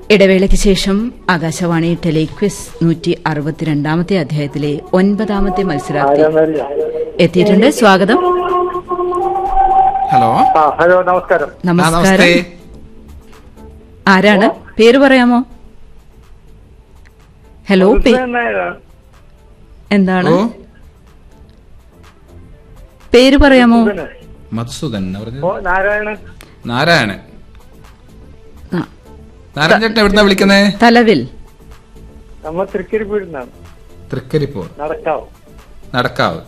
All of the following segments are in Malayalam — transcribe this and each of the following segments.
ഇടവേളയ്ക്ക് ശേഷം ആകാശവാണി ടെലിക്വിസ് നൂറ്റി അറുപത്തിരണ്ടാമത്തെ അധ്യായത്തിലെ ഒൻപതാമത്തെ മത്സരാർത്ഥി എത്തിയിട്ടുണ്ട് സ്വാഗതം ഹലോ ആ ഹലോ നമസ്കാരം ആ, നമസ്കാരം നമസ്തേ ആരാണ് പേര് പറയാമോ ഹലോ പേ- ഉസ്മാൻ നായരാണ്. എന്താണ് ഓ പേര് പറയാമോ ഉസ്മാനെ. മധുസൂദൻ എന്നാ പറഞ്ഞത് ഓ നാരായണൻ നാരായണൻ ആ, നാരായണൻ ചേട്ടൻ എവിടുന്നാ വിളിക്കുന്നേ തലവിൽ നമ്മ തൃക്കരിപ്പൂരിന്നാണ് തൃക്കരിപ്പൂർ നടക്കാവ് നടക്കാവ്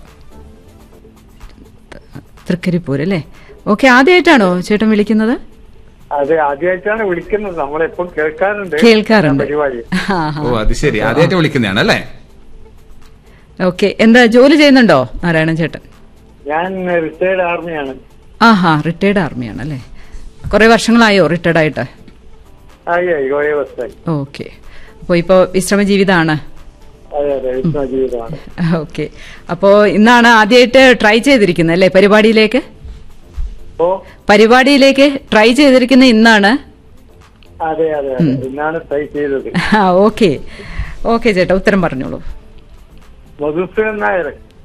തൃക്കരിപ്പൂർ അല്ലേ ഓക്കെ ആദ്യമായിട്ടാണോ ചേട്ടൻ വിളിക്കുന്നത് അത് ആദ്യമായിട്ടാണ് വിളിക്കുന്നത് നമ്മളെപ്പം കേൾക്കാറുണ്ട് കേൾക്കാറുണ്ട് പരിപാടി ഓ അത് ശരി ആദ്യമായിട്ട് വിളിക്കുന്നതാണ് അല്ലേ ഓക്കെ എന്താ ജോലി ചെയ്യുന്നുണ്ടോ നാരായണൻ ചേട്ടൻ ഞാൻ റിട്ടയർഡ് ആർമിയാണ് ആഹാ റിട്ടയർഡ് ആർമിയാണ് അല്ലേ കുറെ വർഷങ്ങളായോ റിട്ടയർഡ് ആയിട്ട് ആയി ആയി കുറേ വർഷമായി ഓക്കെ അപ്പോൾ ഇപ്പോൾ വിശ്രമ ജീവിതമാണ് അതെ അതെ വിശ്വ ജീവിതമാണ് ഓക്കെ അപ്പോൾ ഇന്നാണ് ആദ്യമായിട്ട് ട്രൈ ചെയ്തിരിക്കുന്നത് അല്ലേ പരിപാടിയിലേക്ക് ഓ പരിപാടിയിലേക്ക് ട്രൈ ചെയ്തിരിക്കുന്ന ഇന്നാണ് അതെ അതെ അതെ ഇന്നാണ് ട്രൈ ചെയ്തത് ആ ഓക്കെ ഓക്കെ ചേട്ടാ ഉത്തരം പറഞ്ഞോളൂ മധുസൂദൻ നായർ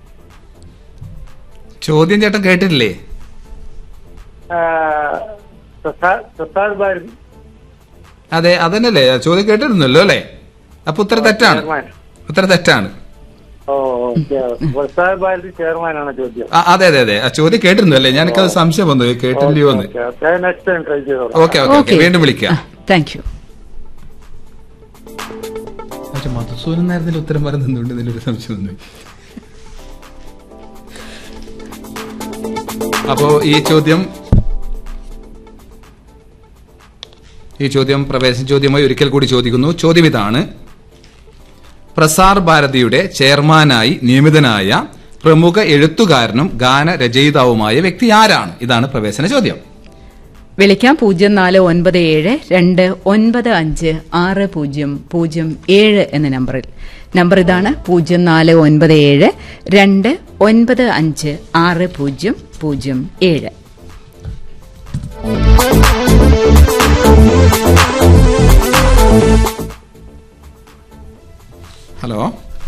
ചോദ്യം ചേട്ടൻ കേട്ടിട്ടില്ലേ ആ, പ്രസാ- പ്രസാദ് ഭാരതി അതെ അതന്നെയല്ലേ ചോദ്യം കേട്ടിരുന്നല്ലോ അല്ലേ അപ്പൊ ഉത്തരം തെറ്റാണ് ചെയർമാൻ ഉത്തരം തെറ്റാണ് ഓ ഓക്കെ പ്രസാദ് ഭാരതി ചെയർമാനാണ് ചോദ്യം ആ, അതെ അതെ അതെ ആ ചോദ്യം കേട്ടിരുന്നു അല്ലേ ഞാനത് സംശയം വന്നു കേട്ടില്ലയോ എന്ന് നെക്സ്റ്റ് ടൈം ട്രൈ ചെയ്തോളാം ഓക്കെ ഓക്കെ ഓക്കെ വീണ്ടും വിളിക്കാം താങ്ക് യു പക്ഷെ മധുസൂദൻ നേരത്തിൽ ഉത്തരം പറയുന്നുണ്ട് ഇതിലൊരു സംശയം വന്നു അപ്പോ ഈ ചോദ്യം ഈ ചോദ്യം പ്രവേശന ചോദ്യമായി ഒരിക്കൽ കൂടി ചോദിക്കുന്നു ചോദ്യം ഇതാണ് പ്രസാർ ഭാരതിയുടെ ചെയർമാനായി നിയമിതനായ പ്രമുഖ എഴുത്തുകാരനും ഗാനരചയിതാവുമായ വ്യക്തി ആരാണ് ഇതാണ് പ്രവേശന ചോദ്യം വിളിക്കാം പൂജ്യം നാല് ഒൻപത് ഏഴ് രണ്ട് ഒൻപത് അഞ്ച് ആറ് പൂജ്യം പൂജ്യം ഏഴ് എന്ന നമ്പറിൽ നമ്പർ ഇതാണ് പൂജ്യം നാല് ഒൻപത് ഏഴ് രണ്ട് ഒൻപത് അഞ്ച് ആറ് പൂജ്യം പൂജ്യം ഏഴ് ഹലോ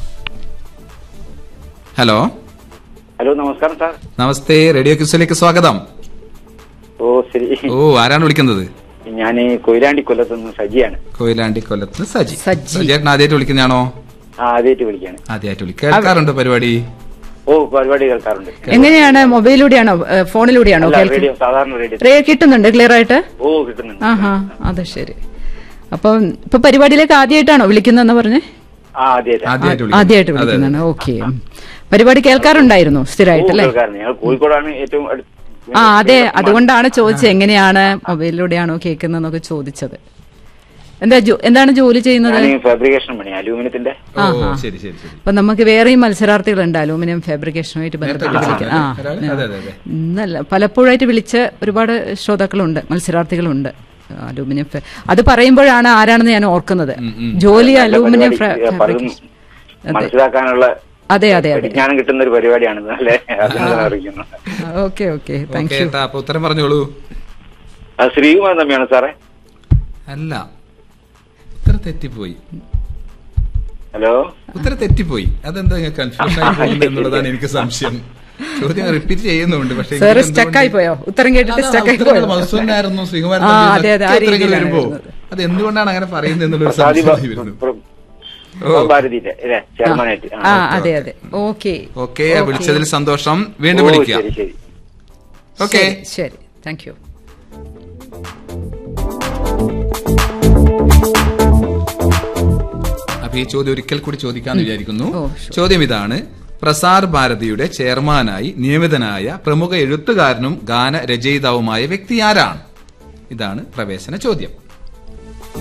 ഹലോ ഹലോ നമസ്കാരം സാർ നമസ്തേ റേഡിയോ ക്യൂസിലേക്ക് സ്വാഗതം ഓ ശരി ഓ ആരാണ് വിളിക്കുന്നത് ഞാൻ കൊയിലാണ്ടി കൊല്ലത്തുനിന്ന് സജിയാണ് കൊയിലാണ്ടി കൊല്ലത്ത് സജി സജി. ചേട്ടൻ ആദ്യമായിട്ട് വിളിക്കുന്നതാണോ ആ ആദ്യമായിട്ട് വിളിക്കാണ് ആദ്യമായിട്ട് വിളിക്കുക കേൾക്കാറുണ്ടോ പരിപാടി ഓ പരിപാടി കേൾക്കാറുണ്ട് എങ്ങനെയാണ് മൊബൈലിലൂടെയാണോ ഏ, ഫോണിലൂടെയാണോ അല്ല കേൾക്കുന്നത് റേഡിയോ സാധാരണ റേഡിയോ റേ കിട്ടുന്നുണ്ട് ക്ലിയർ ആയിട്ട് ഓ കിട്ടുന്നുണ്ട് ആഹാ അത് ശരി അപ്പം ഇപ്പൊ പരിപാടിയിലേക്ക് ആദ്യമായിട്ടാണോ വിളിക്കുന്നതെന്ന് പറഞ്ഞേ ആ ആദ്യമായിട്ട് ആദ്യമായിട്ട് വിളിക്കുന്നത്. ആദ്യമായിട്ട് അതെ, അതെ. വിളിക്കുന്നതാണ് ഓക്കെ പരിപാടി കേൾക്കാറുണ്ടായിരുന്നു ഓ സ്ഥിരമായിട്ടല്ലേ കേൾക്കാറുണ്ട് ഞങ്ങൾ കോഴിക്കോടാണ് ഏറ്റവും അടുത്ത് ആ അതെ അതുകൊണ്ടാണ് ചോദിച്ചത് എങ്ങനെയാണ് മൊബൈലിലൂടെയാണോ കേൾക്കുന്നതെന്നൊക്കെ ചോദിച്ചത് എന്താ ജോ- എന്താണ് ജോലി ചെയ്യുന്നത് ഞാൻ ഫാബ്രിക്കേഷൻ പണി അലൂമിനിയത്തിന്റെ ഓ ആഹാ. ശരി ശരി ശരി അപ്പൊ നമുക്ക് വേറെയും മത്സരാർത്ഥികളുണ്ട് അലൂമിനിയം ഫാബ്രിക്കേഷനുമായിട്ട് ബന്ധപ്പെട്ട് നേരത്തെ വിളിക്കാൻ ആ ഒരാള്? അതെ, അതെ, അതെ. ഇന്നല്ല പലപ്പോഴായിട്ട് വിളിച്ച ഒരുപാട് ശ്രോതാക്കളുണ്ട് മത്സരാർത്ഥികളുണ്ട് അലൂമിനിയം ഫാ- അത് പറയുമ്പോഴാണ് ആരാണെന്ന് ഞാൻ ഓർക്കുന്നത് ജോലി അലൂമിനിയം ഫാ- പലതും ഫാബ്രിക്കേഷൻ അതെ മനസ്സിലാക്കാനുള്ള അതെ അതെ അതെ പരിജ്ഞാനം കിട്ടുന്ന ഒരു പരിപാടിയാണ് അല്ലേ അതിനെ അറിയിക്കുന്നു okay okay thank okay you ഏട്ടാ അപ്പൊ ഉത്തരം പറഞ്ഞോളൂ അത് ശ്രീകുമാർ തമ്മിയാണ് സാറേ അല്ല ഉത്തരം തെറ്റിപ്പോയി ഹലോ ഉത്തരം തെറ്റിപ്പോയി അതെന്താ കൺഫ്യൂഷൻ ആയി പോകുന്നത് എന്നുള്ളതാണ് എനിക്ക് സംശയം ചോദ്യം റിപ്പീറ്റ് ചെയ്യുന്നുണ്ട് പക്ഷേ സാർ എനിക്ക് സ്റ്റക്ക് ആയി പോയോ ഉത്തരം കേട്ടിട്ട് അതാ, സ്റ്റക്ക് ആയി ഉത്തരങ്ങൾ പോയോ മധുസൂദനായിരുന്നു ശ്രീകുമാരൻ ആ, തമ്പി അതെ, അതെ, ആ എന്നൊക്കെ ഉത്തരങ്ങൾ രീതിയിലാണ് വരുമ്പോ വരുന്നത്. അത് എന്തുകൊണ്ടാണ് അങ്ങനെ പറയുന്നത് എന്നുള്ളൊരു പ്രസാദി സംശയമായി വരുന്നു ഓ. ഭാരതിയിലെ അല്ലേ ചെയർമാനായിട്ട് ആ അതെ അതെ ഓക്കെ ഓക്കെ വിളിച്ചതിൽ സന്തോഷം വീണ്ടും ഓ, വിളിക്കാം ശരി ശരി ഓക്കെ ശരി താങ്ക് യു അപ്പൊ ഈ ചോദ്യം ഒരിക്കൽ കൂടി ചോദിക്കാന്ന് വിചാരിക്കുന്നു ഓ, sure. ചോദ്യം ഇതാണ് പ്രസാർ ഭാരതിയുടെ ചെയർമാനായി നിയമിതനായ പ്രമുഖ എഴുത്തുകാരനും ഗാനരചയിതാവുമായ വ്യക്തി ആരാണ് ഇതാണ് പ്രവേശന ചോദ്യം